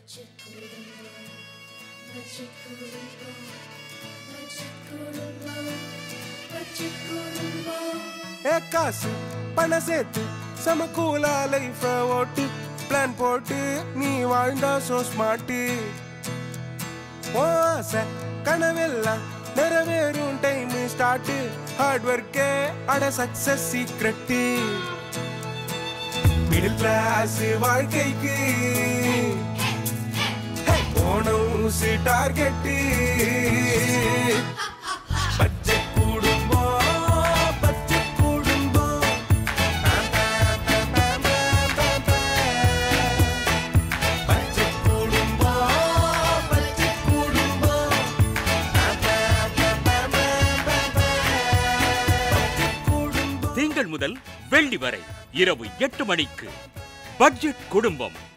ஏ காசு பணம் சேர்த்து சமக்கூலா லைஃப ஓட்டு பிளான் போட்டு நீ வாழ்ந்தா சோ ஸ்மார்ட்டு ஓ ஆசை கனவெல்லாம் நிறைவேறும் டைம் ஸ்டார்ட் ஹார்ட் ஒர்க்கே அட சக்சஸ் சீக்ரெட்டு மிடில் கிளாஸ் வாழ்க்கைக்கு போனோம் டார்கெட்டு பட்ஜெட் குடும்பம் பட்ஜெட் குடும்பம் பாம், பாம், பாம், பாம், பாம், பாம், பாம். பட்ஜெட் குடும்பம் பட்ஜெட் குடும்பம் பாம், பாம், பாம், பாம், பாம், பாம், பாம். பட்ஜெட் குடும்பம் திங்கள் முதல் வெள்ளி வரை இரவு எட்டு மணிக்கு பட்ஜெட் குடும்பம்